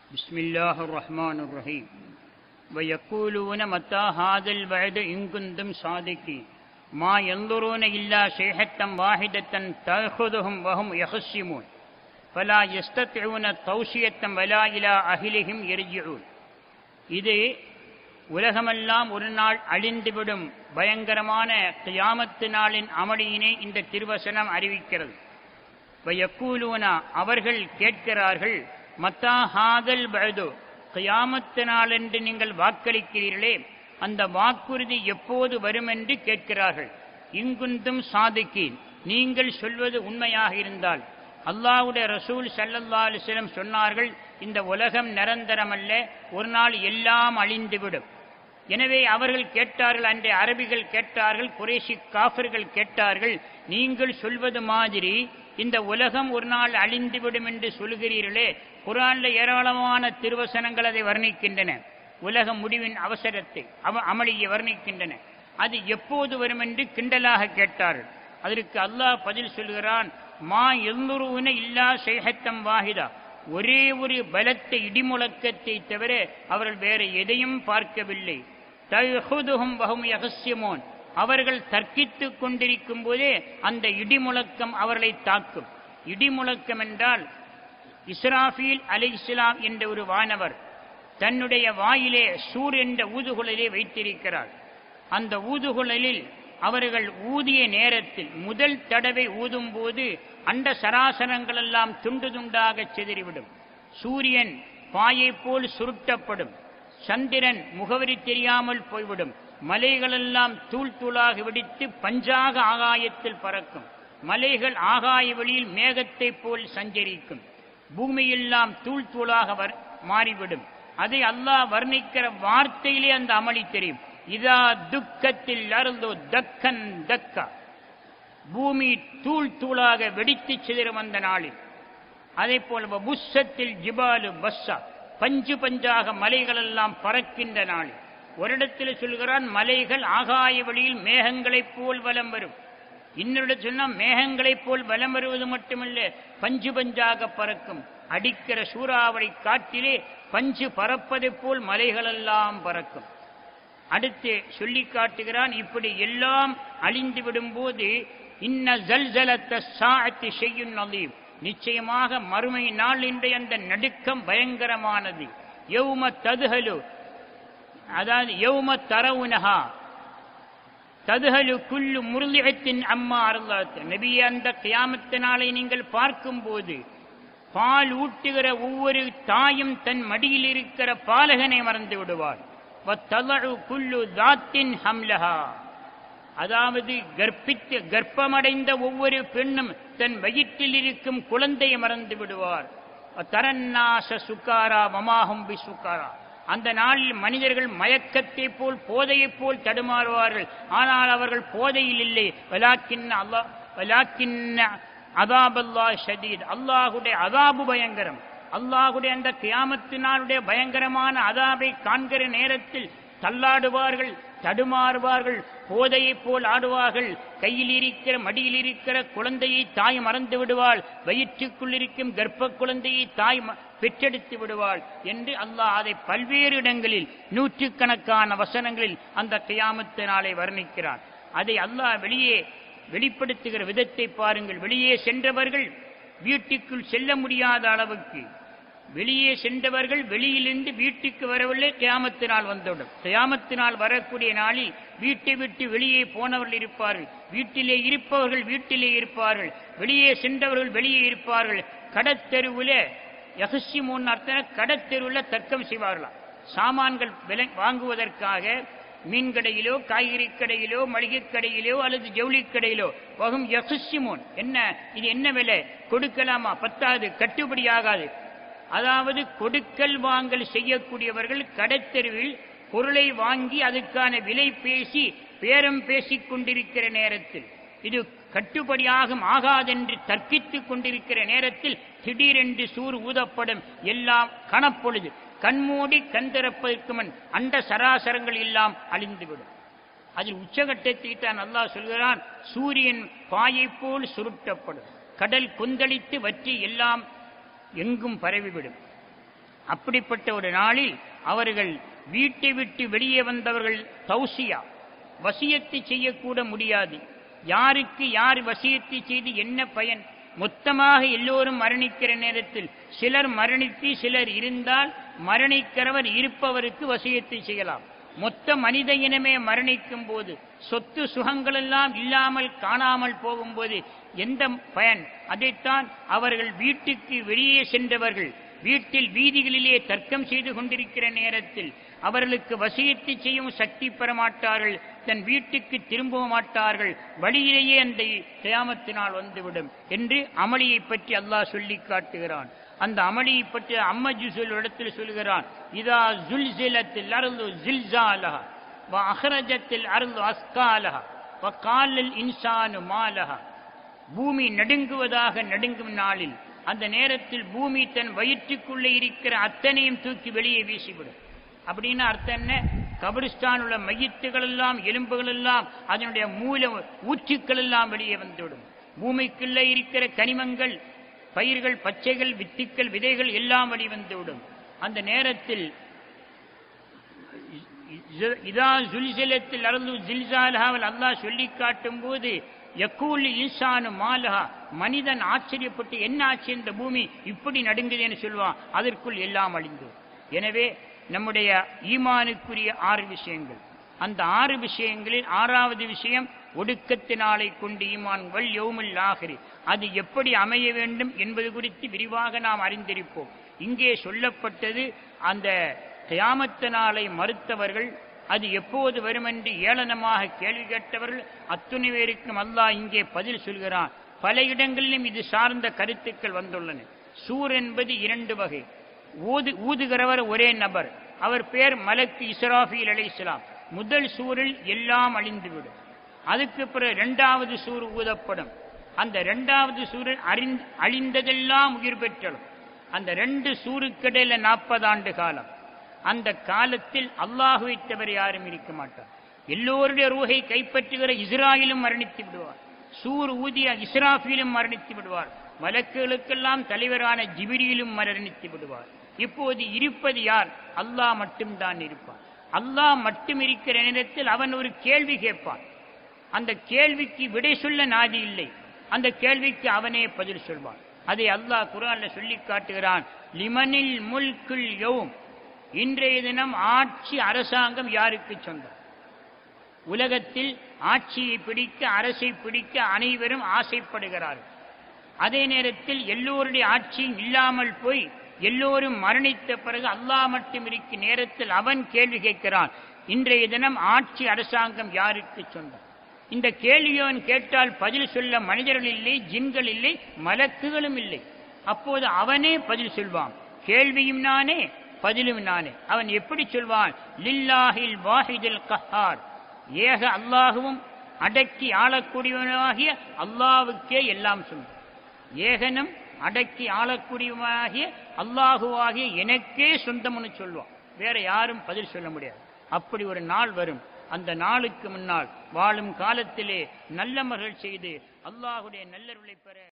بسم الله الرحمن الرحيم ويقولون متى هذا الوعد إن كنتم صادقين ما ينظرون إلا صيحة واحدة تأخذهم وهم يخصمون فلا يستطيعون توصية ولا إلى أهلهم يرجعون இது உலகமெல்லாம் ஒரு நாள் அழிந்துவிடும் பயங்கரமான கியாமத்து நாளின் அமளியினை இந்த திருவசனம் அறிவிக்கிறது வயக்கூலூனா அவர்கள் கேட்கிறார்கள் மத்தா ஹாதல் பழுது கியாமத்து நாள் என்று நீங்கள் வாக்களிக்கிறீர்களே அந்த வாக்குறுதி எப்போது வரும் என்று கேட்கிறார்கள் இங்குந்தும் சாதிக்கீன் நீங்கள் சொல்வது உண்மையாக இருந்தால் அல்லாஹ்வுடைய ரசூல் ஸல்லல்லாஹு அலைஹி வஸல்லம் சொன்னார்கள் இந்த உலகம் நிரந்தரமல்ல ஒரு நாள் எல்லாம் அழிந்துவிடும் எனவே அவர்கள் கேட்டார்கள் அன்றைய அரபிகள் கேட்டார்கள் குறைஷி காஃபிர்கள் கேட்டார்கள் நீங்கள் சொல்வது மாதிரி இந்த உலகம் ஒரு நாள் அழிந்துவிடும் என்று சொல்கிறீர்களே குரான்ல ஏராளமான திருவசனங்கள் அதை வர்ணிக்கின்றன உலக முடிவின் அவசரத்தை அவ அமளியை வர்ணிக்கின்றன அது எப்போது வரும் என்று கிண்டலாக கேட்டார்கள் அதற்கு அல்லாஹ் பதில் சொல்கிறான் மா எல்லொருவன இல்லா சேகத்தம் வாகிதா ஒரே ஒரு பலத்த இடிமுழக்கத்தை தவிர அவர்கள் வேற எதையும் பார்க்கவில்லை தகுதுகும் வகும் யகசியமோன் அவர்கள் தர்க்கித்துக் கொண்டிருக்கும் போதே அந்த இடிமுழக்கம் அவர்களை தாக்கும் இடிமுழக்கம் என்றால் இஸ்ராஃபீல் அலை இஸ்லாம் என்ற ஒரு வானவர் தன்னுடைய வாயிலே சூர் என்ற ஊதுகுழலை வைத்திருக்கிறார் அந்த ஊதுகுழலில் அவர்கள் ஊதிய நேரத்தில் முதல் தடவை ஊதும் போது அண்ட சராசரங்கள் எல்லாம் துண்டு துண்டாக சிதறிவிடும் சூரியன் பாயை போல் சுருட்டப்படும் சந்திரன் முகவரி தெரியாமல் போய்விடும் மலைகளெல்லாம் தூள் தூளாக வெடித்து பஞ்சாக ஆகாயத்தில் பறக்கும் மலைகள் ஆகாய வெளியில் மேகத்தைப் போல் சஞ்சரிக்கும் பூமியெல்லாம் தூள் தூளாக வர்- மாறிவிடும் அதை அல்லாஹ் வர்ணிக்கிற வார்த்தையிலே அந்த அமளி தெரியும் இதா துக்கத்தில் அருந்தோ தக்கன் தக்கா பூமி தூள் தூளாக வெடித்து சிதறும் அந்த நாளில் அதே போல புஸ்ஸத்தில் ஜிபாலு பஸ்ஸா பஞ்சு பஞ்சாக மலைகளெல்லாம் பறக்கின்ற நாள் ஒரு இடத்தில் சொல்கிறான் மலைகள் ஆகாய வழியில் மேகங்களைப் போல் வலம் வரும் இன்னொரு சொன்னா மேகங்களைப் போல் வலம் வருவது மட்டுமல்ல பஞ்சு பஞ்சாக பறக்கும் அடிக்கிற சூறாவளி காற்றிலே பஞ்சு பறப்பதைப் போல் மலைகளெல்லாம் பறக்கும் அடுத்து சொல்லி காட்டுகிறான் இப்படி எல்லாம் அழிந்து விடும்போது இன்ன ஜல்ஜலத்த சாத்தி செய்யும் நலீம் நிச்சயமாக மறுமை நாள் இன்றைய அந்த நடுக்கம் பயங்கரமானது யௌம ததுஹலு அதாவது யௌம தரவுனஹா ததுஹலு குல்லு முருளிகத்தின் அம்மா அருளாத்து நபியே அந்த கியாமத்து நாளை நீங்கள் பார்க்கும்போது பால் ஊட்டுகிற ஒவ்வொரு தாயும் தன் மடியில் இருக்கிற பாலகனை மறந்து விடுவாள் வத்தலஉ குல்லு தாத்தின் ஹம்லஹா அதாவது கர்ப்பித்து கர்ப்பமடைந்த ஒவ்வொரு பெண்ணும் தன் வயிற்றில் இருக்கும் குழந்தையை மறந்து விடுவார் தரநாச சுக்காரா மமாஹும் பி சுக்காரா அந்த நாளில் மனிதர்கள் மயக்கத்தைப் போல் போதையைப் போல் தடுமாறுவார்கள் ஆனால் அவர்கள் போதையில் இல்லை வலாக்கின் அல்லாஹ் வலாக்கின் அதாபல்லா ஷதீத் அல்லாஹுடைய அதாபு பயங்கரம் அல்லாஹுடைய அந்த கியாமத்தினாருடைய பயங்கரமான அதாபை காண்கிற நேரத்தில் தள்ளாடுவார்கள் தடுமாறுவார்கள் போதையைப் போல் ஆடுவார்கள் கையில் இருக்கிற மடியில் இருக்கிற குழந்தையை தாய் மறந்து விடுவாள் வயிற்றுக்குள் இருக்கும் கர்ப்ப குழந்தையை தாய் ம- பெற்றெடுத்து விடுவாள் என்று அல்லாஹ் அதை பல்வேறு இடங்களில் நூற்றுக்கணக்கான வசனங்களில் அந்த கியாமத்து நாளை வர்ணிக்கிறான் அதை அல்லாஹ் வெளியே வெளிப்படுத்துகிற விதத்தை பாருங்கள் வெளியே சென்றவர்கள் வீட்டுக்குள் செல்ல முடியாத அளவுக்கு வெளியே சென்றவர்கள் வெளியிலிருந்து வீட்டுக்கு வரவில்லை கியாமத்தினால் வந்துவிடும் கியாமத்தினால் வரக்கூடிய நாளில் வீட்டை விட்டு வெளியே போனவர்கள் இருப்பார்கள் வீட்டிலே இருப்பவர்கள் வீட்டிலே இருப்பார்கள் வெளியே சென்றவர்கள் வெளியே இருப்பார்கள் கடத்தெருவில் யகசிமோன் அர்த்தம் கடத்தெருவில் தர்க்கம் செய்வார்களாம் சாமான்கள் விலை வாங்குவதற்காக மீன் கடையிலோ காய்கறி கடையிலோ மளிகை கடையிலோ அல்லது ஜவுளி கடையிலோ வகும் யகுசிமோன் என்ன இது என்ன விலை கொடுக்கலாமா பத்தாது கட்டுப்படியாகாது அதாவது கொடுக்கல் வாங்கல் செய்யக்கூடியவர்கள் கடைத்தெருவில் பொருளை வாங்கி அதுக்கான விலை பேசி பேரம் பேசிக் கொண்டிருக்கிற நேரத்தில் இது கட்டுப்படியாகும் ஆகாதென்று தர்க்கித்துக் கொண்டிருக்கிற நேரத்தில் திடீரென்று சூர் ஊதப்படும் எல்லாம் கணப்பொழுது கண்மூடி கண் திறப்பதற்கு முன் அண்ட சராசரங்கள் எல்லாம் அழிந்துவிடும் அதில் உச்சகட்டத்தை தான் அல்லாஹ் சொல்கிறான் சூரியன் பாயை போல் சுருட்டப்படும் கடல் கொந்தளித்து வற்றி எல்லாம் எங்கும் பரவிவிடும் அப்படிப்பட்ட ஒரு நாளில் அவர்கள் வீட்டை விட்டு வெளியே வந்தவர்கள் தௌசியா வசியத்தை செய்யக்கூட முடியாது யாருக்கு யார் வசியத்தை செய்து என்ன பயன் மொத்தமாக எல்லோரும் மரணிக்கிற நேரத்தில் சிலர் மரணித்து சிலர் இருந்தால் மரணிக்கிறவர் இருப்பவருக்கு வசியத்தை செய்யலாம் மொத்த மனித இனமே மரணிக்கும் போது சொத்து சுகங்களெல்லாம் இல்லாமல் காணாமல் போகும்போது எந்த பயன் அதைத்தான் அவர்கள் வீட்டுக்கு வெளியே சென்றவர்கள் வீட்டில் வீதிகளிலே தர்க்கம் செய்து கொண்டிருக்கிற நேரத்தில் அவர்களுக்கு வசியத்தை செய்யும் சக்தி பெற மாட்டார்கள் தன் வீட்டுக்கு திரும்ப மாட்டார்கள் வழியிலேயே அந்த கியாமத்தினால் வந்துவிடும் என்று அமளியை பற்றி அல்லாஹ் சொல்லி காட்டுகிறான் அந்த அமளியை பற்றி அம்ம ஜுசுல் இடத்தில் சொல்கிறான் இதா ஜுல்சிலத்தில் அருள் ஜில்சாலஹா வ அஹ்ரஜத்தில் அருள் அஸ்காலஹா வ காலில் இன்சானு மாலஹா பூமி நடுங்குவதாக நடுங்கும் நாளில் அந்த நேரத்தில் பூமி தன் வயிற்றுக்குள்ளே இருக்கிற அத்தனையும் தூக்கி வெளியே வீசிவிடும் அப்படின்னு அர்த்தம் என்ன கபிரிஸ்தான் உள்ள மையத்துகள் எல்லாம் எலும்புகள் எல்லாம் அதனுடைய மூல ஊற்றுக்கள் எல்லாம் வெளியே வந்துவிடும் பூமிக்குள்ளே இருக்கிற கனிமங்கள் பயிர்கள் பச்சைகள் வித்துக்கள் விதைகள் எல்லாம் வெளிவந்துவிடும் அந்த நேரத்தில் இதா ஜுல்சிலத்தில் அருள் ஜில்சாலஹாவில் அல்லாஹ் சொல்லி காட்டும் போது யக்கூலி இன்சானு மாலஹா மனிதன் ஆச்சரியப்பட்டு என்ன ஆச்சு இந்த பூமி இப்படி நடுங்குதுன்னு சொல்லுவான் அதற்குள் எல்லாம் அழிந்து எனவே நம்முடைய ஈமானுக்குரிய ஆறு விஷயங்கள் அந்த ஆறு விஷயங்களில் ஆறாவது விஷயம் ஒடுக்கத்தினாலை கொண்டு ஈமான் வல் யௌமுல் ஆகிரி அது எப்படி அமைய வேண்டும் என்பது குறித்து விரிவாக நாம் அறிந்திருப்போம் இங்கே சொல்லப்பட்டது அந்த கியாமத்து நாளை மறுத்தவர்கள் அது எப்போது வரும் என்று ஏளனமாக கேள்வி கேட்டவர்கள் அத்துணை பேருக்கும் அல்லாஹ் இங்கே பதில் சொல்கிறான் பல இடங்களிலும் இது சார்ந்த கருத்துக்கள் வந்துள்ளன சூர் என்பது இரண்டு வகை ஊது ஊதுகிறவர் ஒரே நபர் அவர் பேர் மலக்கு இஸ்ராஃபீல் அலைஹிஸ்ஸலாம் முதல் சூரில் எல்லாம் அழிந்துவிடும் அதுக்கு பிறகு இரண்டாவது சூர் ஊதப்படும் அந்த இரண்டாவது சூரில் அறிந் அழிந்ததெல்லாம் உயிர் பெற்றலும் அந்த ரெண்டு சூருக்கிடையில நாற்பது ஆண்டு காலம் அந்த காலத்தில் அல்லாஹுவை தவிர யாரும் இருக்க மாட்டார் எல்லோருடைய ரூஹை கைப்பற்றுகிற இஸ்ராயிலும் மரணித்து விடுவார் சூர் ஊதிய இஸ்ராஃபிலும் மரணித்து விடுவார் மலக்குகளுக்கெல்லாம் தலைவரான ஜிபிரியிலும் மரணித்து விடுவார் இப்போது இருப்பது யார் அல்லாஹ் மட்டும்தான் இருப்பான் அல்லாஹ் மட்டும் இருக்கிற நேரத்தில் அவன் ஒரு கேள்வி கேட்பான் அந்த கேள்விக்கு விடை சொல்ல நாதி இல்லை அந்த கேள்விக்கு அவனே பதில் சொல்வான் அதை அல்லாஹ் குரான்ல சொல்லி காட்டுகிறான் லிமனில் முல்குல் யௌம் இன்றைய தினம் ஆட்சி அரசாங்கம் யாருக்கு சொந்தம் உலகத்தில் ஆட்சியை பிடிக்க அரசை பிடிக்க அனைவரும் ஆசைப்படுகிறார்கள் அதே நேரத்தில் எல்லோருடைய ஆட்சியும் இல்லாமல் போய் எல்லோரும் மரணித்த பிறகு அல்லாஹ் மட்டும் இருக்கும் நேரத்தில் அவன் கேள்வி கேட்கிறான் இன்றைய தினம் ஆட்சி அரசாங்கம் யாருக்கு சொந்தம் இந்த கேள்வியவன் கேட்டால் பதில் சொல்ல மனிதர்கள் இல்லை ஜின்கள் இல்லை மலக்குகளும் இல்லை அப்போது அவனே பதில் சொல்வான் கேள்வியும் நானே பதிலும் நானே அவன் எப்படி சொல்வான் லில்லாஹில் வாஹிதில் கஹார் ஏக அல்லாஹுவும் அடக்கி ஆளக்கூடியவனாகிய அல்லாவுக்கே எல்லாம் சொல்லும் ஏகனும் அடக்கி ஆளக்கூடியவனாகிய அல்லாஹுவாகிய எனக்கே சொந்தம்னு சொல்லுவான் வேற யாரும் பதில் சொல்ல முடியாது அப்படி ஒரு நாள் வரும் அந்த நாளுக்கு முன்னால் வாழும் காலத்திலே நல்லமர்கள் செய்து அல்லாஹுடைய நல்லருளை பெற